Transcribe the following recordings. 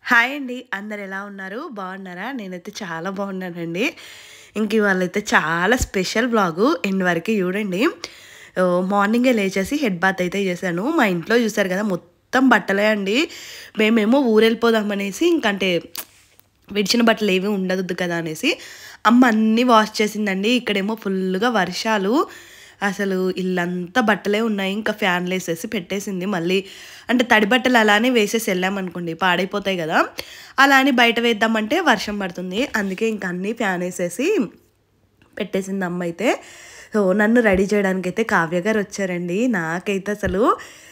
hi అండి అందరు ఎలా ఉన్నారు బాగున్నారా నేనైతే చాలా బాగున్నానండి ఇంక ఇవాళైతే చాలా స్పెషల్ బ్లాగు ఎండ్ వరకు చూడండి ఓ, మార్నింగే లేచేసి హెడ్ బాత్ అయితే చేశాను మా ఇంట్లో చూసారు కదా మొత్తం బట్టలే అండి మేమేమో ఊరెళ్ళిపోదాం అనేసి ఇంకంటే విడిచిన బట్టలు ఏవి ఉండదు కదా అనేసి అమ్మ అన్నీ వాష్ చేసిందండి ఇక్కడేమో ఫుల్గా వర్షాలు అసలు ఇల్లంతా బట్టలే ఉన్నాయి ఇంకా ఫ్యాన్లు వేసేసి పెట్టేసింది మళ్ళీ అంటే తడి బట్టలు అలానే వేసేసి వెళ్ళామనుకోండి పాడైపోతాయి కదా అలా అని బయట వేద్దామంటే వర్షం పడుతుంది అందుకే ఇంకా అన్నీ ఫ్యాన్ వేసేసి పెట్టేసింది అమ్మ అయితే సో నన్ను రెడీ చేయడానికి అయితే కావ్య గారు వచ్చారండి నాకైతే అసలు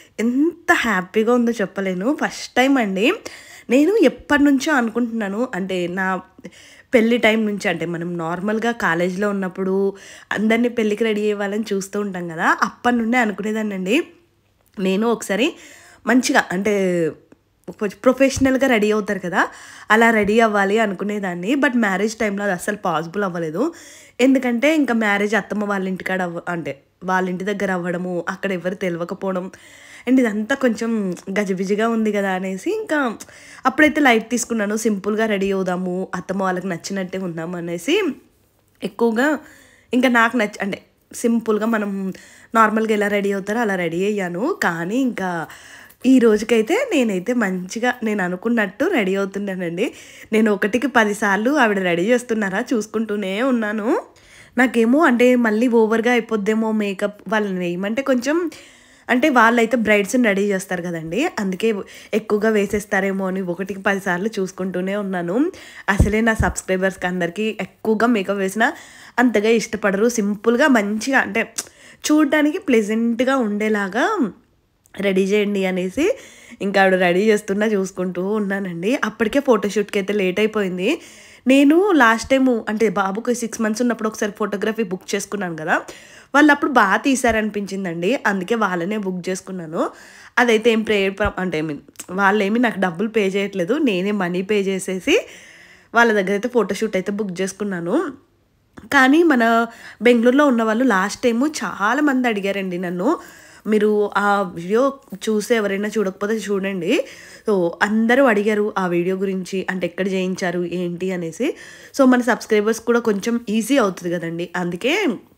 ఎంత హ్యాపీగా ఉందో చెప్పలేను ఫస్ట్ టైం అండి నేను ఎప్పటి నుంచో అనుకుంటున్నాను అంటే నా పెళ్లి టైం నుంచి అంటే మనం నార్మల్గా కాలేజీలో ఉన్నప్పుడు అందరినీ పెళ్ళికి రెడీ అయ్యేవాళ్ళని చూస్తూ ఉంటాం కదా అప్పటి నుండే అనుకునేదానండి నేను ఒకసారి మంచిగా అంటే కొంచెం ప్రొఫెషనల్గా రెడీ అవుతారు కదా అలా రెడీ అవ్వాలి అనుకునేదాన్ని బట్ మ్యారేజ్ టైంలో అది అస్సలు పాసిబుల్ అవ్వలేదు ఎందుకంటే ఇంకా మ్యారేజ్ అత్తమ్మ వాళ్ళ ఇంటికాడ అవ్వ అంటే వాళ్ళ ఇంటి దగ్గర అవ్వడము అక్కడ ఎవరు తెలియకపోవడం అండ్ ఇదంతా కొంచెం గజిబిజిగా ఉంది కదా అనేసి ఇంకా అప్పుడైతే లైట్ తీసుకున్నాను సింపుల్గా రెడీ అవుదాము అత్తమ్మ వాళ్ళకి నచ్చినట్టే ఉందాము అనేసి ఎక్కువగా ఇంకా నాకు నచ్చ అంటే సింపుల్గా మనం నార్మల్గా ఎలా రెడీ అవుతారో అలా రెడీ అయ్యాను కానీ ఇంకా ఈ రోజుకైతే నేనైతే మంచిగా నేను అనుకున్నట్టు రెడీ అవుతున్నానండి నేను ఒకటికి పదిసార్లు ఆవిడ రెడీ చేస్తున్నారా చూసుకుంటూనే ఉన్నాను నాకేమో అంటే మళ్ళీ ఓవర్గా అయిపోద్దేమో మేకప్ వాళ్ళని వేయమంటే కొంచెం అంటే వాళ్ళైతే బ్రైడ్స్ని రెడీ చేస్తారు కదండి అందుకే ఎక్కువగా వేసేస్తారేమో అని ఒకటికి పదిసార్లు చూసుకుంటూనే ఉన్నాను అసలే నా సబ్స్క్రైబర్స్కి అందరికీ ఎక్కువగా మేకప్ వేసిన అంతగా ఇష్టపడరు సింపుల్గా మంచిగా అంటే చూడడానికి ప్లెజెంట్గా ఉండేలాగా రెడీ చేయండి అనేసి ఇంకా ఆవిడ రెడీ చేస్తున్నా చూసుకుంటూ ఉన్నానండి అప్పటికే ఫోటోషూట్కి అయితే లేట్ అయిపోయింది నేను లాస్ట్ టైం అంటే బాబుకి సిక్స్ మంత్స్ ఉన్నప్పుడు ఒకసారి ఫోటోగ్రఫీ బుక్ చేసుకున్నాను కదా వాళ్ళు అప్పుడు బాగా తీశారనిపించిందండి అందుకే వాళ్ళనే బుక్ చేసుకున్నాను అదైతే ఏం ప్రే అంటే ఐ మీన్ వాళ్ళేమి నాకు డబ్బులు పే చేయట్లేదు నేనే మనీ పే చేసేసి వాళ్ళ దగ్గర అయితే ఫోటోషూట్ అయితే బుక్ చేసుకున్నాను కానీ మన బెంగళూరులో ఉన్న వాళ్ళు లాస్ట్ టైము చాలా మంది అడిగారండి నన్ను మీరు ఆ వీడియో చూసి ఎవరైనా చూడకపోతే చూడండి సో అందరూ అడిగారు ఆ వీడియో గురించి అంటే ఎక్కడ చేయించారు ఏంటి అనేసి సో మన సబ్స్క్రైబర్స్ కూడా కొంచెం ఈజీ అవుతుంది కదండి అందుకే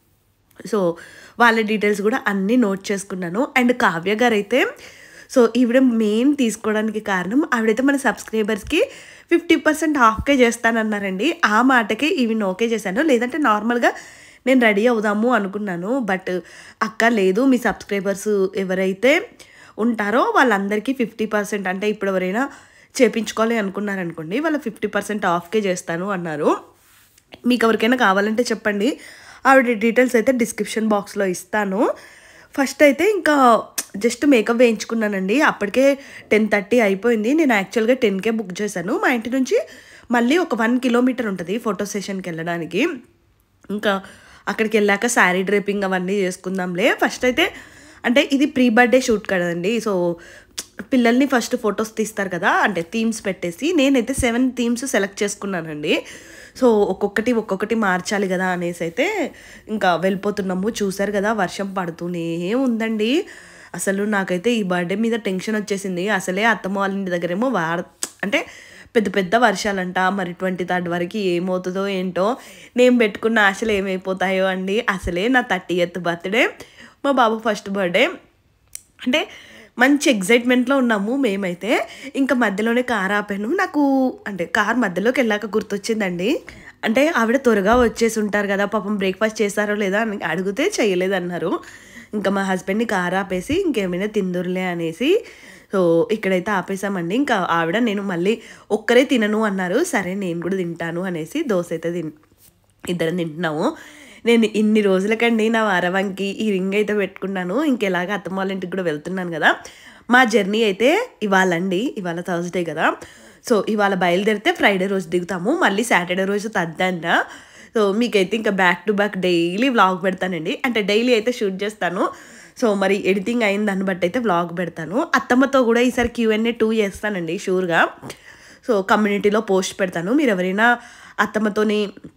సో వాళ్ళ డీటెయిల్స్ కూడా అన్నీ నోట్ చేసుకున్నాను అండ్ కావ్య గారు అయితే సో ఈవిడ మెయిన్ తీసుకోవడానికి కారణం ఆవిడైతే మన సబ్స్క్రైబర్స్కి ఫిఫ్టీ పర్సెంట్ హాఫ్కే చేస్తానన్నారండి ఆ మాటకి ఈవిని ఓకే చేశాను లేదంటే నార్మల్గా నేను రెడీ అవుదాము అనుకున్నాను బట్ అక్క లేదు మీ సబ్స్క్రైబర్స్ ఎవరైతే ఉంటారో వాళ్ళందరికీ ఫిఫ్టీ పర్సెంట్ అంటే ఇప్పుడు ఎవరైనా చేపించుకోవాలి అనుకున్నారనుకోండి వాళ్ళ ఫిఫ్టీ పర్సెంట్ ఆఫ్కే చేస్తాను అన్నారు మీకు ఎవరికైనా కావాలంటే చెప్పండి ఆవిడ డీటెయిల్స్ అయితే డిస్క్రిప్షన్ బాక్స్లో ఇస్తాను ఫస్ట్ అయితే ఇంకా జస్ట్ మేకప్ వేయించుకున్నానండి అప్పటికే టెన్ థర్టీ అయిపోయింది నేను యాక్చువల్గా టెన్కే బుక్ చేశాను మా ఇంటి నుంచి మళ్ళీ ఒక వన్ కిలోమీటర్ ఉంటుంది ఫోటో సెషన్కి వెళ్ళడానికి ఇంకా అక్కడికి వెళ్ళాక శారీ డ్రేపింగ్ అవన్నీ చేసుకుందాంలే ఫస్ట్ అయితే అంటే ఇది ప్రీ బర్త్డే షూట్ కదండి సో పిల్లల్ని ఫస్ట్ ఫొటోస్ తీస్తారు కదా అంటే థీమ్స్ పెట్టేసి నేనైతే సెవెన్ థీమ్స్ సెలెక్ట్ చేసుకున్నానండి సో ఒక్కొక్కటి ఒక్కొక్కటి మార్చాలి కదా అనేసి అయితే ఇంకా వెళ్ళిపోతున్నాము చూసారు కదా వర్షం పడుతూనే ఉందండి అసలు నాకైతే ఈ బర్త్డే మీద టెన్షన్ వచ్చేసింది అసలే అత్తమ్మ వాళ్ళ ఇంటి దగ్గరేమో వార అంటే పెద్ద పెద్ద వర్షాలంట మరి ట్వంటీ థర్డ్ వరకు ఏమవుతుందో ఏంటో నేను పెట్టుకున్న ఆశలు ఏమైపోతాయో అండి అసలే నా థర్టీ ఎత్ బర్త్డే మా బాబు ఫస్ట్ బర్త్డే అంటే మంచి ఎగ్జైట్మెంట్లో ఉన్నాము మేమైతే ఇంకా మధ్యలోనే కార్ ఆపాను నాకు అంటే కార్ మధ్యలోకి వెళ్ళాక గుర్తొచ్చిందండి అంటే ఆవిడ త్వరగా వచ్చేసి ఉంటారు కదా పాపం బ్రేక్ఫాస్ట్ చేస్తారో లేదా అని అడిగితే చేయలేదన్నారు ఇంకా మా హస్బెండ్ని కార్ ఆపేసి ఇంకేమైనా తిందురులే అనేసి సో ఇక్కడైతే ఆపేసామండి ఇంకా ఆవిడ నేను మళ్ళీ ఒక్కరే తినను అన్నారు సరే నేను కూడా తింటాను అనేసి దోశ అయితే తిన్ ఇద్దరం తింటున్నాము నేను ఇన్ని రోజులకండి నా వారవంకి ఈ రింగ్ అయితే పెట్టుకున్నాను ఇంకెలాగ అత్తమ్మ వాళ్ళ ఇంటికి కూడా వెళ్తున్నాను కదా మా జర్నీ అయితే ఇవాళ అండి ఇవాళ థర్స్డే కదా సో ఇవాళ బయలుదేరితే ఫ్రైడే రోజు దిగుతాము మళ్ళీ సాటర్డే రోజు తద్దంట సో మీకైతే ఇంకా back to back daily vlog పెడతానండి అంటే డైలీ అయితే షూట్ చేస్తాను సో మరి ఎడిటింగ్ అయిన దాన్ని బట్టి అయితే వ్లాగ్ పెడతాను అత్తమ్మతో కూడా ఈసారి క్యూఎన్ఏ టూ చేస్తానండి షూర్గా సో కమ్యూనిటీలో పోస్ట్ పెడతాను మీరు ఎవరైనా అత్తమ్మతోని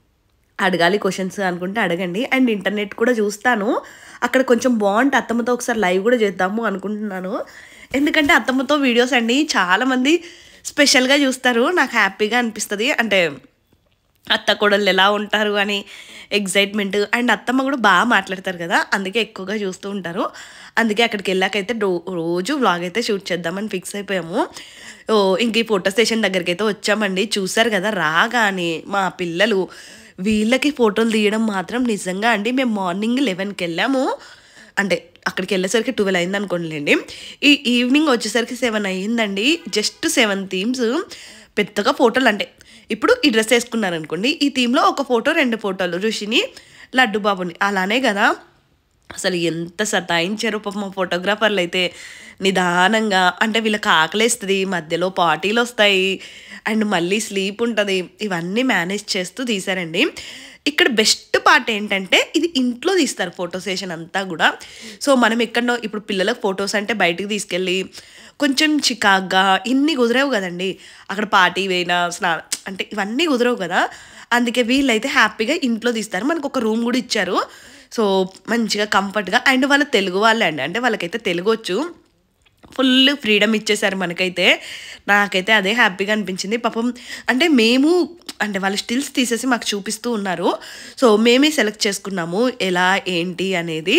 అడగాలి క్వశ్చన్స్ అనుకుంటే అడగండి అండ్ ఇంటర్నెట్ కూడా చూస్తాను అక్కడ కొంచెం బాగుంటే అత్తమ్మతో ఒకసారి లైవ్ కూడా చేద్దాము అనుకుంటున్నాను ఎందుకంటే అత్తమ్మతో వీడియోస్ అండి చాలామంది స్పెషల్గా చూస్తారు నాకు హ్యాపీగా అనిపిస్తుంది అంటే అత్త కోడళ్ళు ఎలా ఉంటారు అని ఎగ్జైట్మెంట్ అండ్ అత్తమ్మ కూడా బాగా మాట్లాడతారు కదా అందుకే ఎక్కువగా చూస్తూ ఉంటారు అందుకే అక్కడికి వెళ్ళాకైతే రో రోజు వ్లాగ్ అయితే షూట్ చేద్దామని ఫిక్స్ అయిపోయాము ఓ ఇంక ఈ ఫోటో స్టేషన్ దగ్గరికి అయితే వచ్చామండి చూసారు కదా రాగానే మా పిల్లలు వీళ్ళకి ఫోటోలు తీయడం మాత్రం నిజంగా అండి మేము మార్నింగ్ లెవెన్కి వెళ్ళాము అంటే అక్కడికి వెళ్ళేసరికి ట్వెల్వ్ అయింది అనుకోండి ఈ ఈవినింగ్ వచ్చేసరికి సెవెన్ అయ్యిందండి జస్ట్ సెవెన్ థీమ్స్ పెద్దగా ఫోటోలు అంటే ఇప్పుడు ఈ డ్రెస్ వేసుకున్నారు అనుకోండి ఈ థీమ్లో ఒక ఫోటో రెండు ఫోటోలు ఋషిని లడ్డు బాబుని అలానే కదా అసలు ఎంత సతాయించారు పాపం మా ఫోటోగ్రాఫర్లు అయితే నిదానంగా అంటే వీళ్ళకి ఆకలేస్తుంది మధ్యలో పార్టీలు వస్తాయి అండ్ మళ్ళీ స్లీప్ ఉంటుంది ఇవన్నీ మేనేజ్ చేస్తూ తీశారండి ఇక్కడ బెస్ట్ పార్ట్ ఏంటంటే ఇది ఇంట్లో తీస్తారు ఫోటో సెషన్ అంతా కూడా సో మనం ఎక్కడో ఇప్పుడు పిల్లలకు ఫొటోస్ అంటే బయటికి తీసుకెళ్ళి కొంచెం చికాగ్గా ఇన్ని కుదరవు కదండి అక్కడ పార్టీ వేయినా స్నా అంటే ఇవన్నీ కుదరవు కదా అందుకే వీళ్ళైతే హ్యాపీగా ఇంట్లో తీస్తారు మనకు ఒక రూమ్ కూడా ఇచ్చారు సో మంచిగా కంఫర్ట్గా అండ్ వాళ్ళ తెలుగు వాళ్ళే అండి అంటే వాళ్ళకైతే తెలుగు వచ్చు ఫుల్ ఫ్రీడమ్ ఇచ్చేసారు మనకైతే నాకైతే అదే హ్యాపీగా అనిపించింది పాపం అంటే మేము అంటే వాళ్ళు స్టిల్స్ తీసేసి మాకు చూపిస్తూ ఉన్నారు సో మేమే సెలెక్ట్ చేసుకున్నాము ఎలా ఏంటి అనేది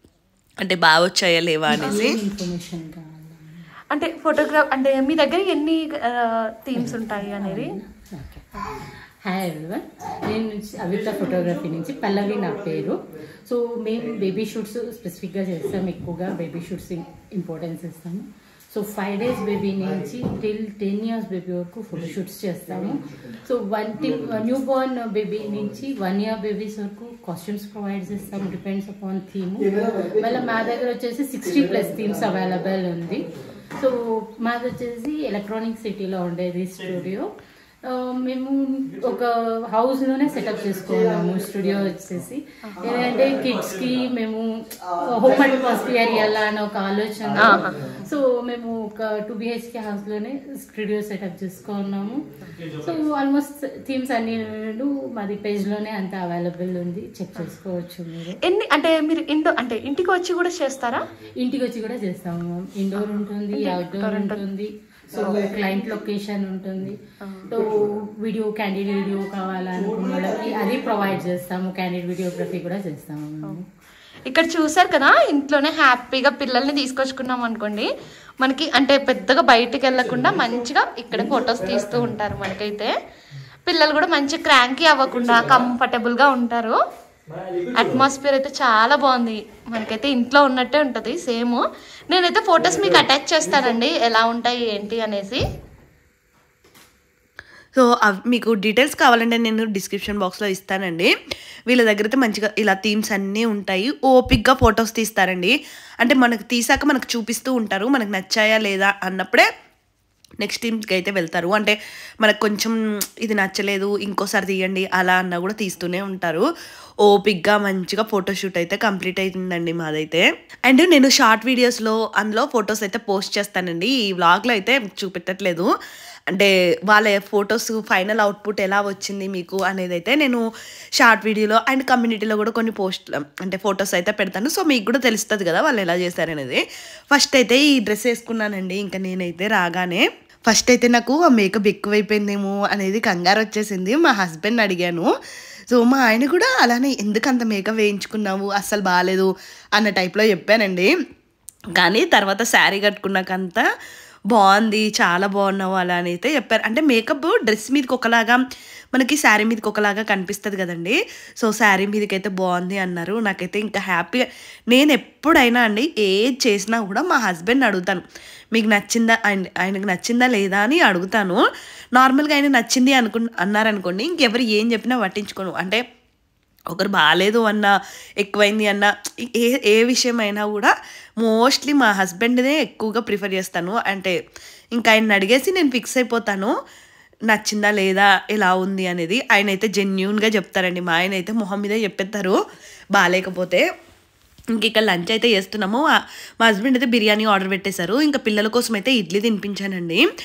అంటే బాగా వచ్చాయా లేవా అనేసి ఇన్ఫర్మేషన్ కావాలి అంటే ఫోటోగ్రాఫ్ అంటే మీ దగ్గర ఎన్ని థీమ్స్ ఉంటాయి అనేది ఓకే హాయ్ ఎవ్రీవన్ నేను నుంచి అవిత ఫోటోగ్రఫీ నుంచి పల్లవి నా పేరు సో మేము బేబీ షూట్స్ స్పెసిఫిక్గా చేస్తాం ఎక్కువగా బేబీ షూట్స్ ఇంపార్టెన్స్ ఇస్తాము సో ఫైవ్ డేస్ బేబీ నుంచి టిల్ టెన్ ఇయర్స్ బేబీ వరకు ఫోటో షూట్స్ చేస్తాము so one till new born baby నుంచి వన్ ఇయర్ బేబీస్ వరకు కాస్ట్యూమ్స్ ప్రొవైడ్ చేస్తాము డిపెండ్స్ అపాన్ థీమ్ మళ్ళీ మా దగ్గర వచ్చేసి సిక్స్టీ ప్లస్ థీమ్స్ అవైలబుల్ ఉంది సో మాది వచ్చేసి ఎలక్ట్రానిక్ సిటీలో ఉండేది స్టూడియో ఆ, మేము ఒక హౌస్ లోనే సెటప్ చేసుకున్నాము స్టూడియో వచ్చేసి ఏంటంటే కిడ్స్ కి మేము హోమ్ అట్మాస్ఫియర్ ఇవ్వాలా అని ఒక ఆలోచన సో మేము ఒక టూ బిహెచ్కే హౌస్ లోనే స్టూడియో సెటప్ చేసుకున్నాము సో ఆల్మోస్ట్ థీమ్స్ అన్ని మాది పేజ్ లోనే అంత అవైలబుల్ ఉంది చెక్ చేసుకోవచ్చు మీరు ఎన్ని అంటే మీరు ఇండో అంటే ఇంటికి వచ్చి కూడా చేస్తారా ఇంటికి వచ్చి కూడా చేస్తాము ఇండోర్ ఉంటుంది అవుట్డోర్ ఉంటుంది సో క్లయింట్ లొకేషన్ ఉంటుంది సో వీడియో క్యాండిడ్ వీడియో కావాలనుకున్న వాళ్ళకి అది ప్రొవైడ్ చేస్తాము క్యాండిడ్ వీడియోగ్రఫీ కూడా చేస్తాము మేము ఇక్కడ చూసారు కదా ఇంట్లోనే హ్యాపీగా పిల్లల్ని తీసుకొచ్చుకున్నాం అనుకోండి మనకి అంటే పెద్దగా బయటికి వెళ్ళకుండా మంచిగా ఇక్కడ ఫొటోస్ తీస్తూ ఉంటారు మనకైతే పిల్లలు కూడా మంచి క్రాంకీ అవ్వకుండా కంఫర్టబుల్గా ఉంటారు అట్మాస్ఫియర్ అయితే చాలా బాగుంది మనకైతే ఇంట్లో ఉన్నట్టే ఉంటుంది సేమ్ నేనైతే ఫొటోస్ మీకు అటాచ్ చేస్తానండి ఎలా ఉంటాయి ఏంటి అనేసి సో అవ్- మీకు డీటెయిల్స్ కావాలంటే నేను డిస్క్రిప్షన్ బాక్స్లో ఇస్తానండి వీళ్ళ దగ్గర అయితే మంచిగా ఇలా థీమ్స్ అన్నీ ఉంటాయి ఓపిక్గా ఫొటోస్ తీస్తారండి అంటే మనకు తీసాక మనకు చూపిస్తూ ఉంటారు మనకు నచ్చాయా లేదా అన్నప్పుడే నెక్స్ట్ టీమ్కి అయితే వెళ్తారు అంటే మనకు కొంచెం ఇది నచ్చలేదు ఇంకోసారి తీయండి అలా అన్నా కూడా తీస్తూనే ఉంటారు ఓపిక్గా మంచిగా ఫోటోషూట్ అయితే కంప్లీట్ అయిందండి మాదైతే అండ్ నేను షార్ట్ వీడియోస్లో అందులో ఫొటోస్ అయితే పోస్ట్ చేస్తానండి ఈ వ్లాగ్లో అయితే చూపెట్టట్లేదు అంటే వాళ్ళ ఫొటోస్ ఫైనల్ అవుట్పుట్ ఎలా వచ్చింది మీకు అనేది అయితే నేను షార్ట్ వీడియోలో అండ్ కమ్యూనిటీలో కూడా కొన్ని పోస్ట్ అంటే ఫొటోస్ అయితే పెడతాను సో మీకు కూడా తెలుస్తుంది కదా వాళ్ళు ఎలా చేశారనేది ఫస్ట్ అయితే ఈ డ్రెస్ వేసుకున్నానండి ఇంకా నేనైతే రాగానే ఫస్ట్ అయితే నాకు ఆ మేకప్ ఎక్కువైపోయిందేమో అనేది కంగారు వచ్చేసింది మా హస్బెండ్ అడిగాను సో మా ఆయన కూడా అలానే ఎందుకు అంత మేకప్ వేయించుకున్నావు అస్సలు బాగాలేదు అన్న టైప్లో చెప్పానండి కానీ తర్వాత శారీ కట్టుకున్నాకంతా బాగుంది చాలా బాగున్నావు అలా అని అయితే చెప్పారు అంటే మేకప్ డ్రెస్ మీదకి ఒకలాగా మనకి శారీ మీదకి ఒకలాగా కనిపిస్తుంది కదండి సో శారీ మీదకి అయితే బాగుంది అన్నారు నాకైతే ఇంకా హ్యాపీగా నేను ఎప్పుడైనా అండి ఏది చేసినా కూడా మా హస్బెండ్ అడుగుతాను మీకు నచ్చిందా ఆయన ఆయనకు నచ్చిందా లేదా అని అడుగుతాను నార్మల్గా ఆయన నచ్చింది అనుకు అన్నారనుకోండి ఇంకెవరు ఏం చెప్పినా పట్టించుకోను అంటే ఒకరు బాగాలేదు అన్న ఎక్కువైంది అన్న ఏ ఏ విషయమైనా కూడా మోస్ట్లీ మా హస్బెండ్నే ఎక్కువగా ప్రిఫర్ చేస్తాను అంటే ఇంకా ఆయన అడిగేసి నేను ఫిక్స్ అయిపోతాను నచ్చిందా లేదా ఎలా ఉంది అనేది ఆయన అయితే జెన్యున్గా చెప్తారండి మా ఆయన అయితే మొహం మీదే చెప్పేస్తారు బాగాలేకపోతే ఇంక ఇక్కడ లంచ్ అయితే చేస్తున్నాము ఆ- మా హస్బెండ్ అయితే బిర్యానీ ఆర్డర్ పెట్టేశారు ఇంకా పిల్లల కోసం అయితే ఇడ్లీ తినిపించానండి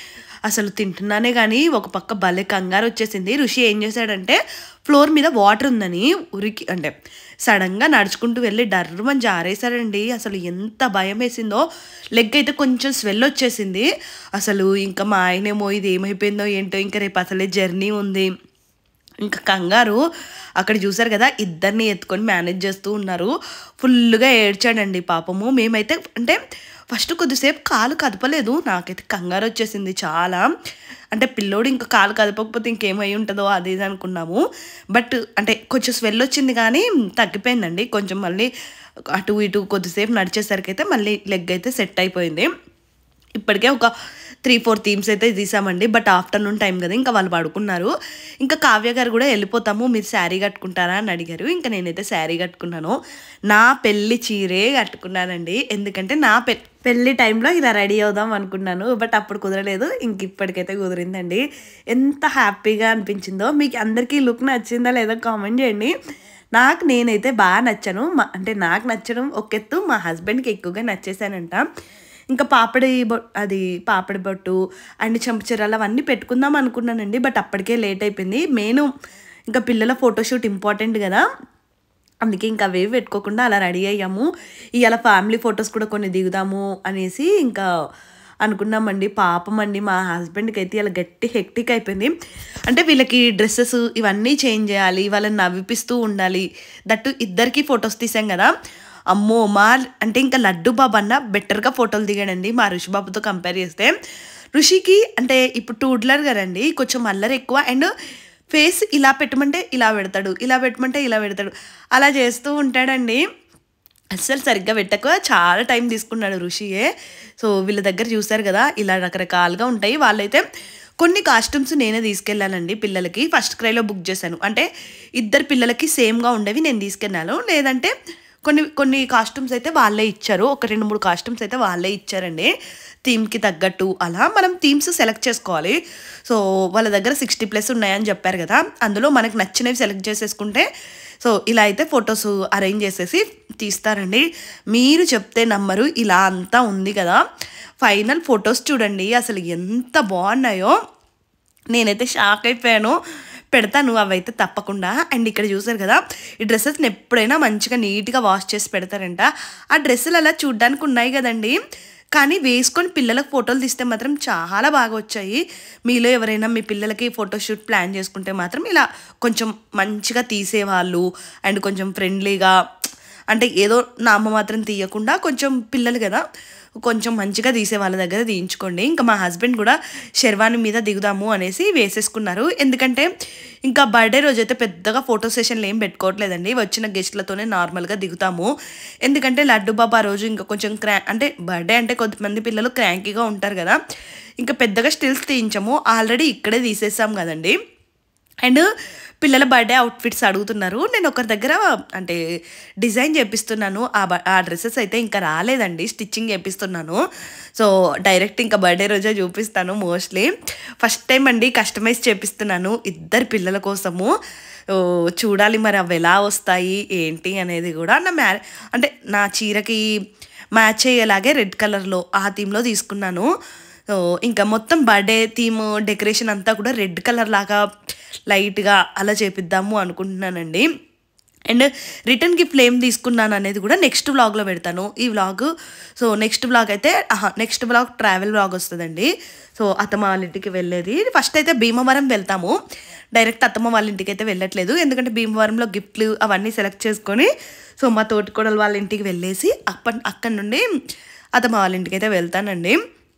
అసలు తింటున్నానే కానీ ఒక పక్క భలే కంగారు వచ్చేసింది ఋషి ఏం చేశాడంటే ఫ్లోర్ మీద వాటర్ ఉందని ఉరికి అంటే సడన్గా నడుచుకుంటూ వెళ్ళి డర్రమని జారేశాడండి అసలు ఎంత భయం వేసిందో లెగ్ అయితే కొంచెం స్వెల్ వచ్చేసింది అసలు ఇంకా మా ఆయనేమో ఇది ఏమైపోయిందో ఏంటో ఇంకా రేపు అసలే జర్నీ ఉంది ఇంకా కంగారు అక్కడ చూసారు కదా ఇద్దరిని ఎత్తుకొని మేనేజ్ చేస్తూ ఉన్నారు ఫుల్గా ఏడ్చాడండి పాపము మేమైతే అంటే ఫస్ట్ కొద్దిసేపు కాలు కదపలేదు నాకైతే కంగారు వచ్చేసింది చాలా అంటే పిల్లోడు ఇంకా కాలు కదపకపోతే ఇంకేమై ఉంటుందో అది ఇది అనుకున్నాము బట్ అంటే కొంచెం స్వెల్ వచ్చింది కానీ తగ్గిపోయిందండి కొంచెం మళ్ళీ అటు ఇటు కొద్దిసేపు నడిచేసరికి అయితే మళ్ళీ లెగ్ అయితే సెట్ అయిపోయింది ఇప్పటికే ఒక త్రీ ఫోర్ థీమ్స్ అయితే తీసామండి బట్ ఆఫ్టర్నూన్ టైం కదా ఇంకా వాళ్ళు పడుకున్నారు ఇంకా కావ్య గారు కూడా వెళ్ళిపోతాము మీరు శారీ కట్టుకుంటారా అని అడిగారు ఇంకా నేనైతే శారీ కట్టుకున్నాను నా పెళ్లి చీరే కట్టుకున్నానండి ఎందుకంటే నా పె పెళ్లి టైంలో ఇలా రెడీ అవుదాం అనుకున్నాను బట్ అప్పుడు కుదరలేదు ఇంక ఇప్పటికైతే కుదిరిందండి ఎంత హ్యాపీగా అనిపించిందో మీకు అందరికీ లుక్ నచ్చిందా లేదో కామెంట్ చేయండి నాకు నేనైతే బాగా నచ్చాను మా అంటే నాకు నచ్చడం ఒక ఎత్తు మా హస్బెండ్కి ఎక్కువగా నచ్చేసానంట ఇంకా పాపడి బొ అది పాపడి బొట్టు అండ్ చెంపచీరలు అవన్నీ పెట్టుకుందాం అనుకున్నానండి బట్ అప్పటికే లేట్ అయిపోయింది మెయిన్ ఇంకా పిల్లల ఫోటోషూట్ ఇంపార్టెంట్ కదా అందుకే ఇంకా అవేవి పెట్టుకోకుండా అలా రెడీ అయ్యాము ఇవాళ ఫ్యామిలీ ఫొటోస్ కూడా కొన్ని దిగుదాము అనేసి ఇంకా అనుకున్నామండి పాపం అండి మా హస్బెండ్కి అయితే ఇలా గట్టి హెక్టిక్ అయిపోయింది అంటే వీళ్ళకి డ్రెస్సెస్ ఇవన్నీ చేంజ్ చేయాలి వాళ్ళని నవ్విపిస్తూ ఉండాలి దట్టు ఇద్దరికి ఫొటోస్ తీసాం కదా అమ్మో మా అంటే ఇంకా లడ్డు బాబు అన్న బెటర్గా ఫోటోలు దిగాడండి మా ఋషి బాబుతో కంపేర్ చేస్తే ఋషికి అంటే ఇప్పుడు టూడ్లర్ కదండి కొంచెం అల్లరి ఎక్కువ అండ్ ఫేస్ ఇలా పెట్టమంటే ఇలా పెడతాడు ఇలా పెట్టమంటే ఇలా పెడతాడు అలా చేస్తూ ఉంటాడండి అస్సలు సరిగ్గా పెట్టక చాలా టైం తీసుకున్నాడు ఋషియే సో వీళ్ళ దగ్గర చూసారు కదా ఇలా రకరకాలుగా ఉంటాయి వాళ్ళైతే కొన్ని కాస్ట్యూమ్స్ నేనే తీసుకెళ్ళానండి పిల్లలకి ఫస్ట్ క్రైలో బుక్ చేశాను అంటే ఇద్దరు పిల్లలకి సేమ్గా ఉండేవి నేను తీసుకెళ్ళాను లేదంటే కొన్ని కొన్ని కాస్ట్యూమ్స్ అయితే వాళ్ళే ఇచ్చారు ఒక రెండు మూడు కాస్ట్యూమ్స్ అయితే వాళ్ళే ఇచ్చారండి థీమ్కి తగ్గట్టు అలా మనం థీమ్స్ సెలెక్ట్ చేసుకోవాలి సో వాళ్ళ దగ్గర సిక్స్టీ ప్లస్ ఉన్నాయని చెప్పారు కదా అందులో మనకు నచ్చినవి సెలెక్ట్ చేసేసుకుంటే సో ఇలా అయితే ఫొటోస్ అరేంజ్ చేసేసి తీస్తారండి మీరు చెప్తే నమ్మరు ఇలా అంతా ఉంది కదా ఫైనల్ ఫొటోస్ చూడండి అసలు ఎంత బాగున్నాయో నేనైతే షాక్ అయిపోయాను పెడతాను అవైతే తప్పకుండా అండ్ ఇక్కడ చూసారు కదా ఈ డ్రెస్సెస్ని ఎప్పుడైనా మంచిగా నీట్గా వాష్ చేసి పెడతారంట ఆ డ్రెస్సులు అలా చూడ్డానికి ఉన్నాయి కదండి కానీ వేసుకొని పిల్లలకు ఫోటోలు తీస్తే మాత్రం చాలా బాగా వచ్చాయి మీలో ఎవరైనా మీ పిల్లలకి ఫోటోషూట్ ప్లాన్ చేసుకుంటే మాత్రం ఇలా కొంచెం మంచిగా తీసేవాళ్ళు అండ్ కొంచెం ఫ్రెండ్లీగా అంటే ఏదో నామ మాత్రం తీయకుండా కొంచెం పిల్లలు కదా కొంచెం మంచిగా తీసే వాళ్ళ దగ్గర తీయించుకోండి ఇంకా మా హస్బెండ్ కూడా శర్వాణి మీద దిగుదాము అనేసి వేసేసుకున్నారు ఎందుకంటే ఇంకా బర్త్డే రోజు అయితే పెద్దగా ఫోటో సెషన్లు ఏం పెట్టుకోవట్లేదండి వచ్చిన గెస్ట్లతోనే నార్మల్గా దిగుతాము ఎందుకంటే లడ్డు బాబా రోజు ఇంకా కొంచెం క్రా అంటే బర్త్డే అంటే కొంతమంది పిల్లలు క్రాంకీగా ఉంటారు కదా ఇంకా పెద్దగా స్టిల్స్ తీయించము ఆల్రెడీ ఇక్కడే తీసేసాం కదండి అండ్ పిల్లల బర్త్డే అవుట్ఫిట్స్ అడుగుతున్నారు నేను ఒకరి దగ్గర అంటే డిజైన్ చేపిస్తున్నాను ఆ బ ఆ డ్రెస్సెస్ అయితే ఇంకా రాలేదండి స్టిచ్చింగ్ చేపిస్తున్నాను సో డైరెక్ట్ ఇంకా బర్త్డే రోజే చూపిస్తాను మోస్ట్లీ ఫస్ట్ టైం అండి కస్టమైజ్ చేపిస్తున్నాను ఇద్దరు పిల్లల కోసము ఓ, చూడాలి మరి అవి ఎలా వస్తాయి ఏంటి అనేది కూడా నా మ్యా అంటే నా చీరకి మ్యాచ్ అయ్యేలాగే రెడ్ కలర్లో ఆ థీమ్లో తీసుకున్నాను సో ఇంకా మొత్తం బర్త్డే థీమ్ డెకరేషన్ అంతా కూడా రెడ్ కలర్ లాగా లైట్గా అలా చేపిద్దాము అనుకుంటున్నానండి అండ్ రిటర్న్ గిఫ్ట్ ఏం తీసుకున్నాను అనేది కూడా నెక్స్ట్ వ్లాగ్లో పెడతాను ఈ వ్లాగ్ సో నెక్స్ట్ వ్లాగ్ అయితే నెక్స్ట్ వ్లాగ్ ట్రావెల్ వ్లాగ్ వస్తుందండి సో అత్తమ్మ వాళ్ళ ఇంటికి వెళ్ళేది ఫస్ట్ అయితే భీమవరం వెళ్తాము డైరెక్ట్ అత్తమ్మ వాళ్ళ ఇంటికి అయితే వెళ్ళట్లేదు ఎందుకంటే భీమవరంలో గిఫ్ట్లు అవన్నీ సెలెక్ట్ చేసుకొని సో మా తోటికోడలు వాళ్ళ ఇంటికి వెళ్ళేసి అప్ప అక్కడి నుండి అత్తమ్మ వాళ్ళ ఇంటికి అయితే వెళ్తానండి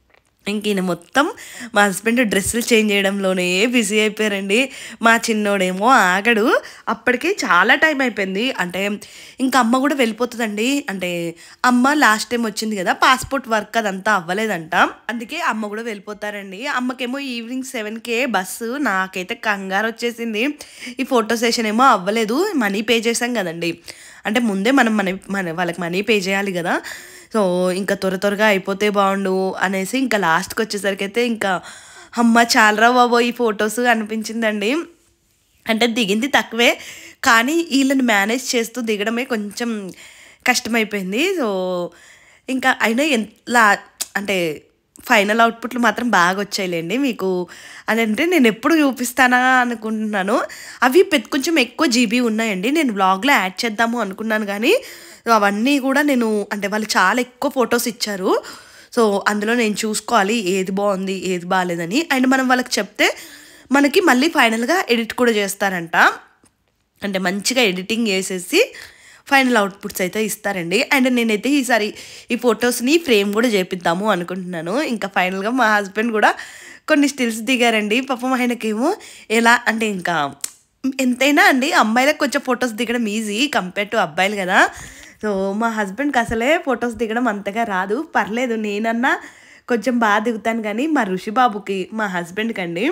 ఇంక ఈయన మొత్తం మా హస్బెండ్ డ్రెస్సులు చేంజ్ చేయడంలోనే బిజీ అయిపోయారండి మా చిన్నోడేమో ఆగడు అప్పటికి చాలా టైం అయిపోయింది అంటే ఇంకా అమ్మ కూడా వెళ్ళిపోతుందండి అంటే అమ్మ లాస్ట్ టైం వచ్చింది కదా పాస్పోర్ట్ వర్క్ అదంతా అవ్వలేదంట అందుకే అమ్మ కూడా వెళ్ళిపోతారండి అమ్మకేమో ఈవినింగ్ సెవెన్కే బస్సు నాకైతే కంగారు వచ్చేసింది ఈ ఫోటో సెషన్ ఏమో అవ్వలేదు మనీ పే చేసాం కదండి అంటే ముందే మనం మన మన వాళ్ళకి మనీ పే చేయాలి కదా సో ఇంకా త్వర త్వరగా అయిపోతే బాగుండు అనేసి ఇంకా లాస్ట్కి వచ్చేసరికి అయితే ఇంకా అమ్మ చాలరా బాబో ఈ ఫొటోస్ అనిపించిందండి అంటే దిగింది తక్కువే కానీ వీళ్ళని మేనేజ్ చేస్తూ దిగడమే కొంచెం కష్టమైపోయింది సో ఇంకా అయినా ఎలా అంటే ఫైనల్ అవుట్పుట్లు మాత్రం బాగా వచ్చాయిలేండి మీకు అదంటే నేను ఎప్పుడు చూపిస్తానా అనుకుంటున్నాను అవి పెద్ద కొంచెం ఎక్కువ జీబీ ఉన్నాయండి నేను వ్లాగ్లో యాడ్ చేద్దాము అనుకున్నాను కానీ అవన్నీ కూడా నేను అంటే వాళ్ళు చాలా ఎక్కువ ఫొటోస్ ఇచ్చారు సో అందులో నేను చూసుకోవాలి ఏది బాగుంది ఏది బాగాలేదని అండ్ మనం వాళ్ళకి చెప్తే మనకి మళ్ళీ ఫైనల్గా ఎడిట్ కూడా చేస్తారంట అంటే మంచిగా ఎడిటింగ్ చేసేసి ఫైనల్ అవుట్పుట్స్ అయితే ఇస్తారండి అండ్ నేనైతే ఈసారి ఈ ఫొటోస్ని ఫ్రేమ్ కూడా చేపిద్దాము అనుకుంటున్నాను ఇంకా ఫైనల్గా మా హస్బెండ్ కూడా కొన్ని స్టిల్స్ దిగారండి పాపం ఆయనకేమో ఎలా అంటే ఇంకా ఎంతైనా అండి అమ్మాయిలకు కొంచెం ఫొటోస్ దిగడం ఈజీ కంపేర్ టు అబ్బాయిలు కదా సో మా హస్బెండ్కి అసలే ఫొటోస్ దిగడం అంతగా రాదు పర్లేదు నేనన్నా కొంచెం బాగా దిగుతాను కానీ మా ఋషి బాబుకి మా హస్బెండ్కి అండి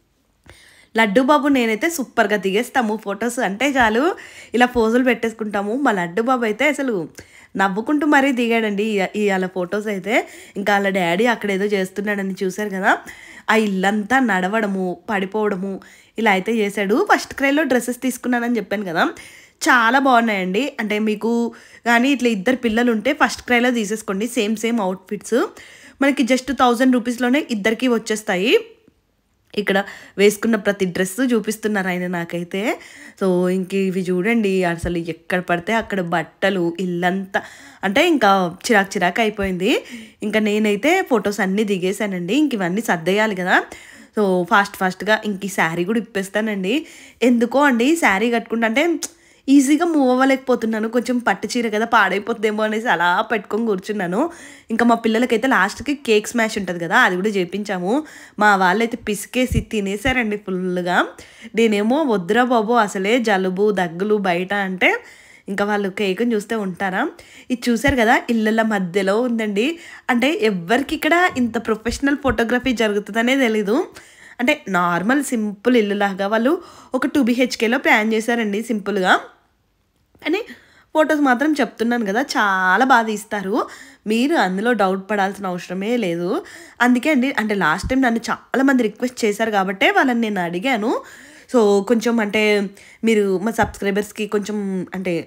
లడ్డు బాబు నేనైతే సూపర్గా దిగేస్తాము ఫొటోస్ అంటే చాలు ఇలా పోజులు పెట్టేసుకుంటాము మా లడ్డు బాబు అయితే అసలు నవ్వుకుంటూ మరీ దిగాడండి ఈ- ఇవాళ ఫొటోస్ అయితే ఇంకా వాళ్ళ డాడీ అక్కడ ఏదో చేస్తున్నాడని చూశారు కదా ఆ ఇల్లంతా నడవడము పడిపోవడము ఇలా అయితే చేశాడు ఫస్ట్ క్రైలో డ్రెస్సెస్ తీసుకున్నానని చెప్పాను కదా చాలా బాగున్నాయండి అంటే మీకు కానీ ఇట్లా ఇద్దరు పిల్లలు ఉంటే ఫస్ట్ క్రైలో తీసేసుకోండి సేమ్ సేమ్ అవుట్ఫిట్స్ మనకి జస్ట్ థౌజండ్ రూపీస్లోనే ఇద్దరికి వచ్చేస్తాయి ఇక్కడ వేసుకున్న ప్రతి డ్రెస్ చూపిస్తున్నారు ఆయన నాకైతే సో ఇంక ఇవి చూడండి అసలు ఎక్కడ పడితే అక్కడ బట్టలు ఇల్లంతా అంటే ఇంకా చిరాకు చిరాకు అయిపోయింది ఇంకా నేనైతే ఫొటోస్ అన్నీ దిగేశానండి ఇంక ఇవన్నీ సర్దేయాలి కదా సో ఫాస్ట్ ఫాస్ట్గా ఇంక ఈ శారీ కూడా ఇప్పేస్తానండి ఎందుకో అండి శారీ కట్టుకుంటా అంటే ఈజీగా మూవ్ అవ్వలేకపోతున్నాను కొంచెం పట్టు చీర కదా పాడైపోద్దేమో అనేసి అలా పెట్టుకొని కూర్చున్నాను ఇంకా మా పిల్లలకైతే లాస్ట్కి కేక్ స్మాష్ ఉంటుంది కదా అది కూడా చేపించాము మా వాళ్ళైతే పిసికేసి తినేసారండి ఫుల్గా నేనేమో వద్దురా బాబు అసలే జలుబు దగ్గులు బయట అంటే ఇంకా వాళ్ళు కేక్ని చూస్తే ఉంటారా ఇది చూశారు కదా ఇళ్ళ మధ్యలో ఉందండి అంటే ఎవ్వరికి ఇక్కడ ఇంత ప్రొఫెషనల్ ఫోటోగ్రఫీ జరుగుతుందనే తెలీదు అంటే నార్మల్ సింపుల్ ఇల్లులాగా వాళ్ళు ఒక టూ బిహెచ్కేలో ప్లాన్ చేశారండి సింపుల్గా కానీ ఫొటోస్ మాత్రం చెప్తున్నాను కదా చాలా బాగా తీస్తారు మీరు అందులో డౌట్ పడాల్సిన అవసరమే లేదు అందుకే అండి అంటే లాస్ట్ టైం నన్ను చాలామంది రిక్వెస్ట్ చేశారు కాబట్టే వాళ్ళని నేను అడిగాను సో కొంచెం అంటే మీరు మా సబ్స్క్రైబర్స్కి కొంచెం అంటే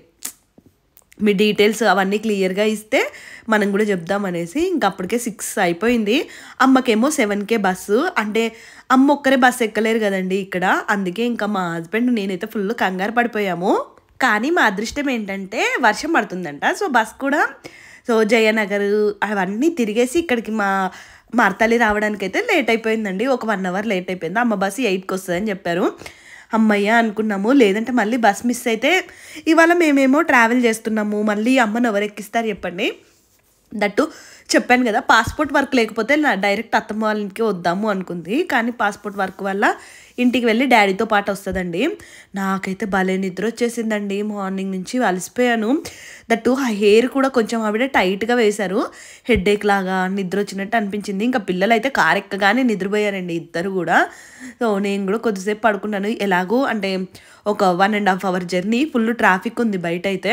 మీ డీటెయిల్స్ అవన్నీ క్లియర్గా ఇస్తే మనం కూడా చెప్దామనేసి ఇంక అప్పటికే సిక్స్ అయిపోయింది అమ్మకేమో సెవెన్కే బస్సు అంటే అమ్మ ఒక్కరే బస్సు ఎక్కలేరు కదండి ఇక్కడ అందుకే ఇంకా మా హస్బెండ్ నేనైతే ఫుల్ కంగారు పడిపోయాము కానీ మా అదృష్టం ఏంటంటే వర్షం పడుతుందంట సో బస్ కూడా సో జయనగర్ అవన్నీ తిరిగేసి ఇక్కడికి మా మార్తల్లి రావడానికి అయితే లేట్ అయిపోయిందండి ఒక వన్ అవర్ లేట్ అయిపోయింది అమ్మ బస్సు ఎయిట్కి వస్తుందని చెప్పారు అమ్మయ్య అనుకున్నాము లేదంటే మళ్ళీ బస్ మిస్ అయితే ఇవాళ మేమేమో ట్రావెల్ చేస్తున్నాము మళ్ళీ అమ్మను ఎవరు ఎక్కిస్తారు చెప్పండి దట్టు చెప్పాను కదా పాస్పోర్ట్ వర్క్ లేకపోతే నా డైరెక్ట్ అత్తమ్మ వాళ్ళ ఇంటికి వద్దాము అనుకుంది కానీ పాస్పోర్ట్ వర్క్ వల్ల ఇంటికి వెళ్ళి డాడీతో పాటు వస్తుందండి నాకైతే భలే నిద్ర వచ్చేసిందండి మార్నింగ్ నుంచి అలసిపోయాను దట్టు ఆ హెయిర్ కూడా కొంచెం ఆవిడ టైట్గా వేశారు హెడ్ఏక్ లాగా నిద్ర వచ్చినట్టు అనిపించింది ఇంకా పిల్లలు అయితే కారు ఎక్కగానే నిద్రపోయారండి ఇద్దరు కూడా సో నేను కూడా కొద్దిసేపు పడుకున్నాను ఎలాగో అంటే ఒక one and half hour journey full traffic ఉంది బయట అయితే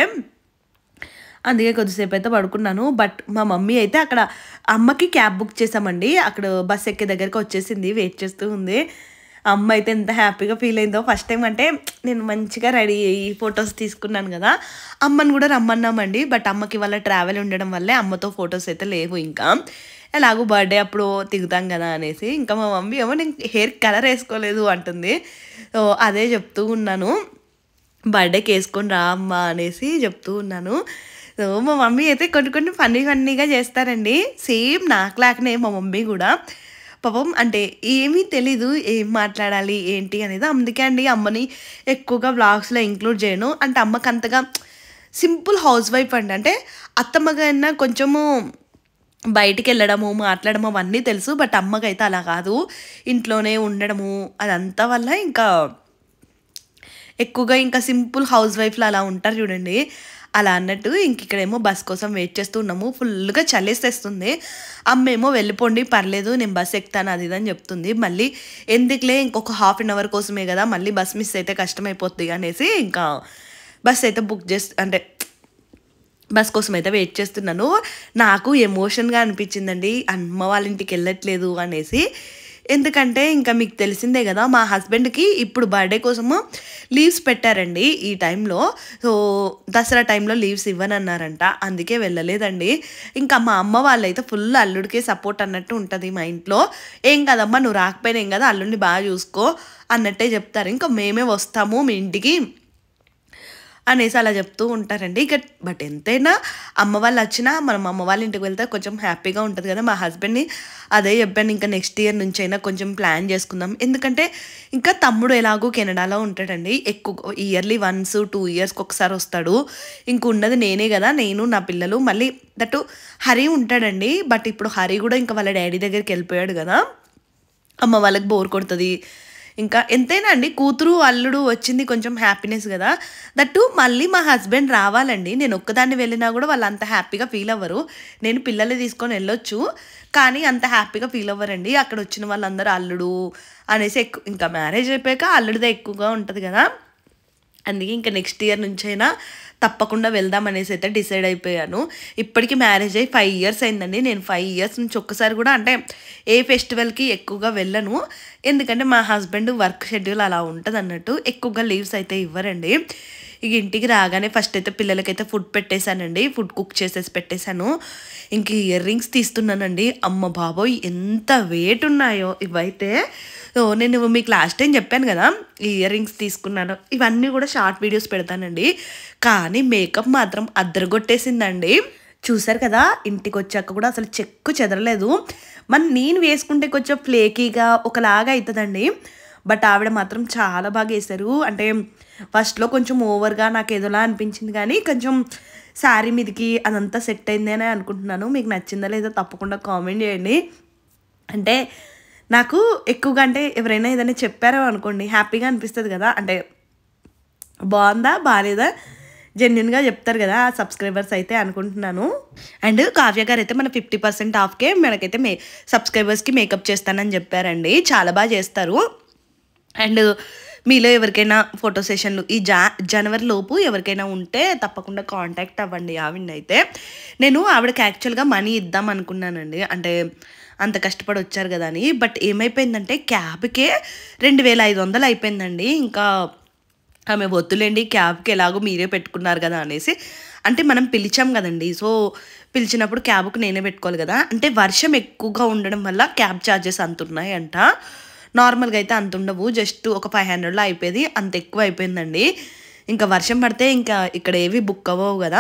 అందుకే కొద్దిసేపు అయితే పడుకున్నాను బట్ మా మమ్మీ అయితే అక్కడ అమ్మకి క్యాబ్ బుక్ చేసామండి అక్కడ బస్ ఎక్కే దగ్గరికి వచ్చేసింది వెయిట్ చేస్తూ ఉంది అమ్మ అయితే ఎంత హ్యాపీగా ఫీల్ అయిందో ఫస్ట్ టైం అంటే నేను మంచిగా రెడీ అయ్యి ఫొటోస్ తీసుకున్నాను కదా అమ్మని కూడా రమ్మన్నామండి బట్ అమ్మకి వాళ్ళ ట్రావెల్ ఉండడం వల్లే అమ్మతో ఫొటోస్ అయితే లేవు ఇంకా ఎలాగో బర్త్డే అప్పుడు తిగుతాం కదా అనేసి ఇంకా మా మమ్మీ ఏమో నేను హెయిర్ కలర్ వేసుకోలేదు అంటుంది సో అదే చెప్తూ ఉన్నాను బర్త్డేకి వేసుకొని రా అమ్మా అనేసి చెప్తూ ఉన్నాను సో మా మమ్మీ అయితే కొన్ని కొన్ని ఫన్నీ ఫన్నీగా చేస్తారండి సేమ్ నాకు లాగానే మా మమ్మీ కూడా పాపం అంటే ఏమీ తెలీదు ఏం మాట్లాడాలి ఏంటి అనేది అందుకే అండి అమ్మని ఎక్కువగా వ్లాగ్స్లో ఇంక్లూడ్ చేయను అంటే అమ్మకి అంతగా సింపుల్ హౌస్ వైఫ్ అండి అంటే అత్తమ్మ కన్నా కొంచెము బయటికి వెళ్ళడము మాట్లాడము అవన్నీ తెలుసు బట్ అమ్మకైతే అలా కాదు ఇంట్లోనే ఉండడము అదంతా వల్ల ఇంకా ఎక్కువగా ఇంకా సింపుల్ హౌస్ వైఫ్లు అలా ఉంటారు చూడండి అలా అన్నట్టు ఇంక ఇక్కడేమో బస్ కోసం వెయిట్ చేస్తూ ఉన్నాము ఫుల్గా చలేసేస్తుంది అమ్మేమో వెళ్ళిపోండి పర్లేదు నేను బస్ ఎక్కుతాను అది ఇది అని చెప్తుంది మళ్ళీ ఎందుకులే ఇంకొక హాఫ్ అన్ అవర్ కోసమే కదా మళ్ళీ బస్ మిస్ అయితే కష్టమైపోద్ది అనేసి ఇంకా బస్ అయితే బుక్ చేసి అంటే బస్ కోసం అయితే వెయిట్ చేస్తున్నాను నాకు ఎమోషన్గా అనిపించిందండి అమ్మ వాళ్ళ ఇంటికి వెళ్ళట్లేదు అనేసి ఎందుకంటే ఇంకా మీకు తెలిసిందే కదా మా హస్బెండ్కి ఇప్పుడు బర్త్డే కోసము లీవ్స్ పెట్టారండి ఈ టైంలో సో దసరా టైంలో లీవ్స్ ఇవ్వనన్నారంట అందుకే వెళ్ళలేదండి ఇంకా మా అమ్మ వాళ్ళైతే ఫుల్ అల్లుడికి సపోర్ట్ అన్నట్టు ఉంటుంది మా ఇంట్లో ఏం కదమ్మా నువ్వు రాకపోయినా ఏం కదా అల్లుడిని బాగా చూసుకో అన్నట్టే చెప్తారు ఇంకా మేమే వస్తాము మీ ఇంటికి అనేసి అలా చెప్తూ ఉంటారండి ఇక బట్ ఎంతైనా అమ్మ వాళ్ళు వచ్చినా మనం అమ్మ వాళ్ళ ఇంటికి వెళ్తే కొంచెం హ్యాపీగా ఉంటుంది కదా మా హస్బెండ్ని అదే చెప్పాను ఇంకా నెక్స్ట్ ఇయర్ నుంచి అయినా కొంచెం ప్లాన్ చేసుకుందాం ఎందుకంటే ఇంకా తమ్ముడు ఎలాగో కెనడాలో ఉంటాడండి ఎక్కువ ఇయర్లీ వన్స్ టూ ఇయర్స్కి ఒకసారి వస్తాడు ఇంక ఉన్నది నేనే కదా నేను నా పిల్లలు మళ్ళీ దట్టు హరి ఉంటాడండి బట్ ఇప్పుడు హరి కూడా ఇంకా వాళ్ళ డాడీ దగ్గరికి వెళ్ళిపోయాడు కదా అమ్మ వాళ్ళకి బోర్ కొడుతుంది ఇంకా ఎంతైనా అండి కూతురు అల్లుడు వచ్చింది కొంచెం హ్యాపీనెస్ కదా దట్టు మళ్ళీ మా హస్బెండ్ రావాలండి నేను ఒక్కదాన్ని వెళ్ళినా కూడా వాళ్ళు అంత హ్యాపీగా ఫీల్ అవ్వరు నేను పిల్లల్ని తీసుకొని వెళ్ళొచ్చు కానీ అంత హ్యాపీగా ఫీల్ అవ్వరండి అక్కడ వచ్చిన వాళ్ళందరూ అల్లుడు అనేసి ఎక్కువ ఇంకా మ్యారేజ్ అయిపోయాక అల్లుడిదే ఎక్కువగా ఉంటుంది కదా అందుకే ఇంకా నెక్స్ట్ ఇయర్ నుంచైనా తప్పకుండా వెళ్దాం అనేసి అయితే డిసైడ్ అయిపోయాను ఇప్పటికి మ్యారేజ్ అయ్యి ఫైవ్ ఇయర్స్ అయిందండి నేను ఫైవ్ ఇయర్స్ నుంచి ఒక్కసారి కూడా అంటే ఏ ఫెస్టివల్కి ఎక్కువగా వెళ్ళను ఎందుకంటే మా హస్బెండ్ వర్క్ షెడ్యూల్ అలా ఉంటుంది అన్నట్టు ఎక్కువగా లీవ్స్ అయితే ఇవ్వరండి ఇక ఇంటికి రాగానే ఫస్ట్ అయితే పిల్లలకైతే ఫుడ్ పెట్టేశానండి ఫుడ్ కుక్ చేసేసి పెట్టేశాను ఇంక ఇయర్ రింగ్స్ తీస్తున్నానండి అమ్మ బాబోయ్ ఎంత వెయిట్ ఉన్నాయో ఇవైతే సో నేను మీకు లాస్ట్ టైం చెప్పాను కదా ఈ ఇయర్ రింగ్స్ తీసుకున్నాను ఇవన్నీ కూడా షార్ట్ వీడియోస్ పెడతానండి కానీ మేకప్ మాత్రం అద్దరగొట్టేసిందండి చూసారు కదా ఇంటికి వచ్చాక కూడా అసలు చెక్కు చెదరలేదు మన నేను వేసుకుంటే కొంచెం ఫ్లేకీగా ఒకలాగా అవుతుందండి బట్ ఆవిడ మాత్రం చాలా బాగా వేశారు అంటే ఫస్ట్లో కొంచెం ఓవర్గా నాకు ఏదోలా అనిపించింది కానీ కొంచెం శారీ మీదకి అదంతా సెట్ అయింది అని అనుకుంటున్నాను మీకు నచ్చిందా లేదో తప్పకుండా కామెంట్ చేయండి అంటే నాకు ఎక్కువగా అంటే ఎవరైనా ఏదైనా చెప్పారో అనుకోండి హ్యాపీగా అనిపిస్తుంది కదా అంటే బాగుందా బాగాలేదా జెన్యున్గా చెప్తారు కదా ఆ సబ్స్క్రైబర్స్ అయితే అనుకుంటున్నాను అండ్ కావ్య గారు అయితే మన ఫిఫ్టీ పర్సెంట్ ఆఫ్కే మనకైతే మే సబ్స్క్రైబర్స్కి మేకప్ చేస్తానని చెప్పారండి చాలా బాగా చేస్తారు అండ్ మీలో ఎవరికైనా ఫోటో సెషన్లు ఈ జా జనవరి లోపు ఎవరికైనా ఉంటే తప్పకుండా కాంటాక్ట్ అవ్వండి ఆవిడని అయితే నేను ఆవిడకి యాక్చువల్గా మనీ ఇద్దాం అనుకున్నానండి అంటే అంత కష్టపడి వచ్చారు కదా అని బట్ ఏమైపోయిందంటే క్యాబ్కే రెండు వేల ఐదు వందలు అయిపోయిందండి ఇంకా ఆమె వద్దులేండి క్యాబ్కి ఎలాగో మీరే పెట్టుకున్నారు కదా అనేసి అంటే మనం పిలిచాం కదండి సో పిలిచినప్పుడు క్యాబ్కి నేనే పెట్టుకోవాలి కదా అంటే వర్షం ఎక్కువగా ఉండడం వల్ల క్యాబ్ ఛార్జెస్ అంత ఉన్నాయంట నార్మల్గా అయితే అంత ఉండవు జస్ట్ ఒక ఫైవ్ హండ్రెడ్లో అయిపోయేది అంత ఎక్కువ అయిపోయిందండి ఇంకా వర్షం పడితే ఇంకా ఇక్కడ ఏవి బుక్ అవ్వవు కదా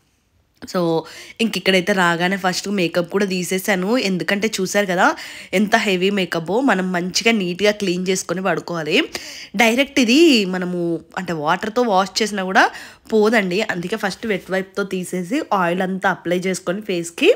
సో ఇంక ఇక్కడైతే రాగానే ఫస్ట్ మేకప్ కూడా తీసేసాను ఎందుకంటే చూసారు కదా ఎంత హెవీ మేకప్ మనం మంచిగా నీట్గా క్లీన్ చేసుకొని పడుకోవాలి డైరెక్ట్ ఇది మనము అంటే వాటర్తో వాష్ చేసినా కూడా పోదండి అందుకే ఫస్ట్ వెట్ వైప్తో తీసేసి ఆయిల్ అంతా అప్లై చేసుకొని ఫేస్కి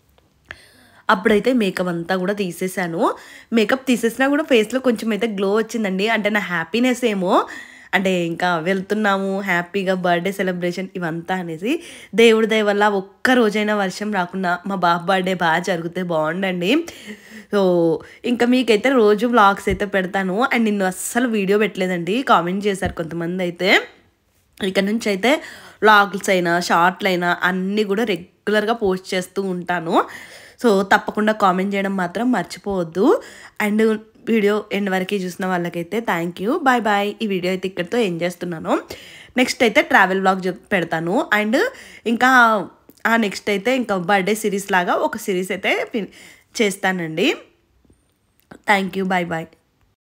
అప్పుడైతే మేకప్ అంతా కూడా తీసేసాను మేకప్ తీసేసినా కూడా ఫేస్లో కొంచెం అయితే గ్లో వచ్చిందండి అంటే నా హ్యాపీనెస్ ఏమో అంటే ఇంకా వెళ్తున్నాము హ్యాపీగా బర్త్డే సెలబ్రేషన్ ఇవంతా అనేసి దేవుడి దయ వల్ల ఒక్క రోజైనా వర్షం రాకుండా మా బాబు బర్త్డే బాగా జరిగితే బాగుండండి సో ఇంకా మీకైతే రోజు వ్లాగ్స్ అయితే పెడతాను అండ్ నిన్ను అస్సలు వీడియో పెట్టలేదండి కామెంట్ చేశారు కొంతమంది అయితే ఇక నుంచి అయితే వ్లాగ్స్ అయినా షార్ట్లు అయినా అన్నీ కూడా రెగ్యులర్గా పోస్ట్ చేస్తూ ఉంటాను సో తప్పకుండా కామెంట్ చేయడం మాత్రం మర్చిపోవద్దు అండ్ వీడియో ఎండ్ వరకు చూసిన వాళ్ళకైతే థ్యాంక్ యూ బాయ్ బాయ్ ఈ వీడియో అయితే ఇక్కడితో ఏం చేస్తున్నాను నెక్స్ట్ అయితే ట్రావెల్ బ్లాగ్ పెడతాను అండ్ ఇంకా ఆ నెక్స్ట్ అయితే ఇంకా బర్త్డే సిరీస్ లాగా ఒక సిరీస్ అయితే ఫిన్- చేస్తానండి థ్యాంక్ యూ బాయ్ బాయ్